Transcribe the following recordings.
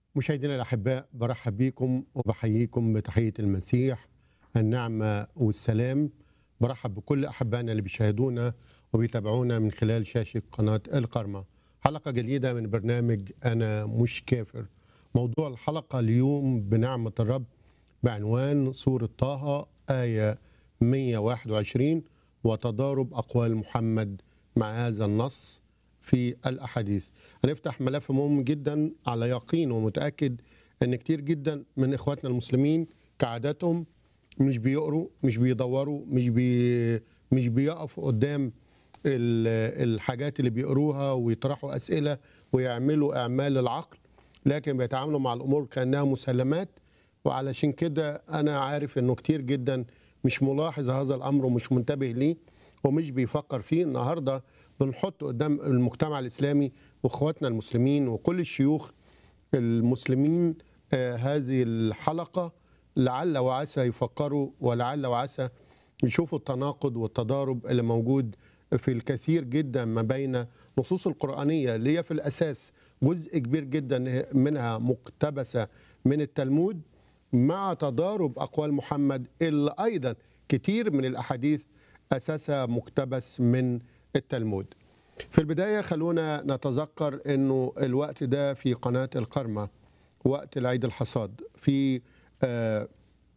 مشاهدينا الاحباء برحب بكم وبحييكم بتحيه المسيح النعمه والسلام برحب بكل احبائنا اللي بيشاهدونا وبيتابعونا من خلال شاشه قناه القرمه حلقه جديده من برنامج انا مش كافر موضوع الحلقه اليوم بنعمه الرب بعنوان سوره طه ايه 121 وتضارب اقوال محمد مع هذا النص في الاحاديث هنفتح ملف مهم جدا على يقين ومتاكد ان كتير جدا من اخواتنا المسلمين كعاداتهم مش بيقروا مش بيدوروا مش بي مش بيقفوا قدام ال- الحاجات اللي بيقروها ويطرحوا اسئله ويعملوا اعمال العقل لكن بيتعاملوا مع الامور كانها مسلمات وعلشان كده انا عارف انه كتير جدا مش ملاحظ هذا الامر ومش منتبه ليه ومش بيفكر فيه النهارده بنحط قدام المجتمع الاسلامي واخواتنا المسلمين وكل الشيوخ المسلمين آه، هذه الحلقه لعل وعسى يفكروا ولعل وعسى يشوفوا التناقض والتضارب اللي موجود في الكثير جدا ما بين نصوص القرآنية اللي هي في الأساس جزء كبير جدا منها مقتبسة من التلمود مع تضارب أقوال محمد اللي أيضا كتير من الأحاديث أساسها مقتبس من التلمود في البداية خلونا نتذكر أنه الوقت ده في قناة القرمة وقت العيد الحصاد في آه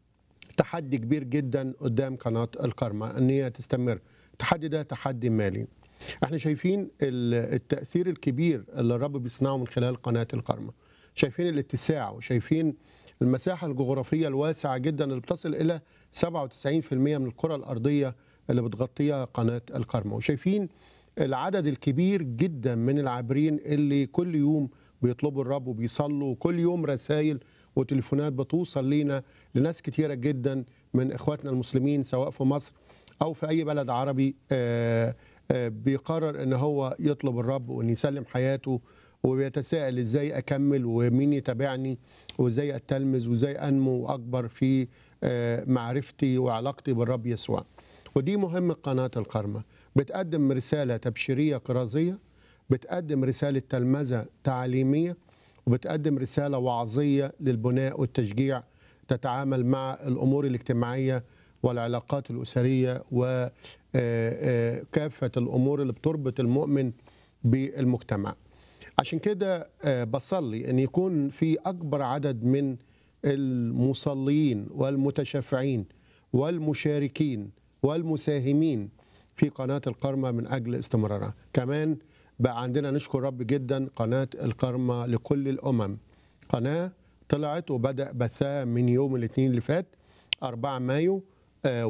تحدي كبير جدا قدام قناه الكرمة ان هي تستمر التحدي ده تحدي مالي احنا شايفين ال- التاثير الكبير اللي الرب بيصنعه من خلال قناه الكرمة شايفين الاتساع وشايفين المساحه الجغرافيه الواسعه جدا اللي بتصل الى 97% من الكره الارضيه اللي بتغطيها قناه الكرمة وشايفين العدد الكبير جدا من العابرين اللي كل يوم بيطلبوا الرب وبيصلوا وكل يوم رسائل وتليفونات بتوصل لينا لناس كتيرة جدا من إخواتنا المسلمين سواء في مصر أو في أي بلد عربي آه، آه، بيقرر إن هو يطلب الرب وإن يسلم حياته وبيتساءل إزاي أكمل ومين يتابعني وإزاي أتلمذ وإزاي أنمو وأكبر في آه، معرفتي وعلاقتي بالرب يسوع ودي مهمة قناة القرمة بتقدم رسالة تبشيرية كرازية بتقدم رسالة تلمذة تعليمية وبتقدم رسالة وعظية للبناء والتشجيع تتعامل مع الأمور الاجتماعية والعلاقات الأسرية وكافة الأمور اللي بتربط المؤمن بالمجتمع عشان كده آه، بصلي أن يكون في أكبر عدد من المصلين والمتشفعين والمشاركين والمساهمين في قناة القرمة من أجل استمرارها كمان بقى عندنا نشكر رب جدا قناة القرمة لكل الأمم قناة طلعت وبدأ بثها من يوم الاثنين اللي فات 4 مايو آه،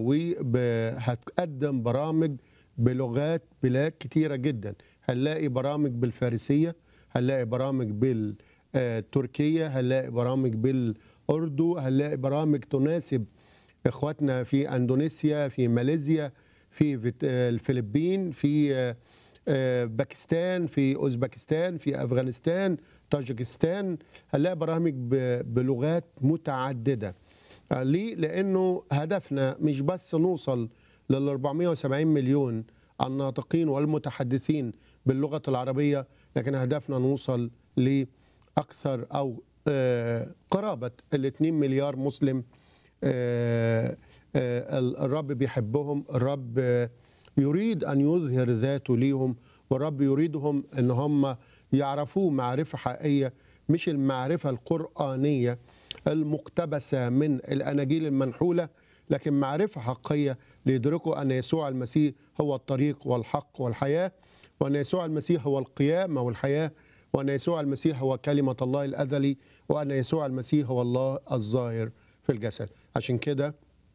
وهتقدم برامج بلغات بلاد كتيرة جدا هنلاقي برامج بالفارسية هنلاقي برامج بالتركية هنلاقي برامج بالأردو هنلاقي برامج تناسب اخواتنا في اندونيسيا في ماليزيا في فيت- آه، الفلبين في آه، آه، باكستان في اوزبكستان في افغانستان طاجكستان هنلاقي برامج ب- بلغات متعدده آه، ليه؟ لانه هدفنا مش بس نوصل لل 470 مليون الناطقين والمتحدثين باللغه العربيه لكن هدفنا نوصل لاكثر او آه، قرابه ال 2 مليار مسلم آه، آه، الرب بيحبهم الرب آه، يريد أن يظهر ذاته ليهم والرب يريدهم أن هم يعرفوه معرفة حقيقية مش المعرفة القرآنية المقتبسة من الأناجيل المنحولة لكن معرفة حقيقية ليدركوا أن يسوع المسيح هو الطريق والحق والحياة وأن يسوع المسيح هو القيامة والحياة وأن يسوع المسيح هو كلمة الله الأزلي وأن يسوع المسيح هو الله الظاهر في الجسد عشان كده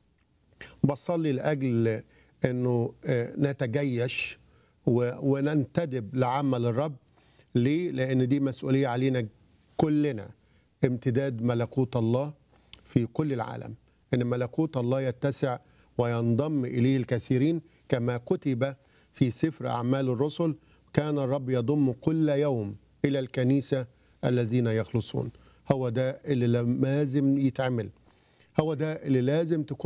بصلي لاجل انه آه، نتجيش و- وننتدب لعمل الرب ليه؟ لان دي مسؤوليه علينا كلنا امتداد ملكوت الله في كل العالم ان ملكوت الله يتسع وينضم اليه الكثيرين كما كتب في سفر اعمال الرسل كان الرب يضم كل يوم الى الكنيسه الذين يخلصون هو ده اللي لازم يتعمل هو ده اللي لازم تكون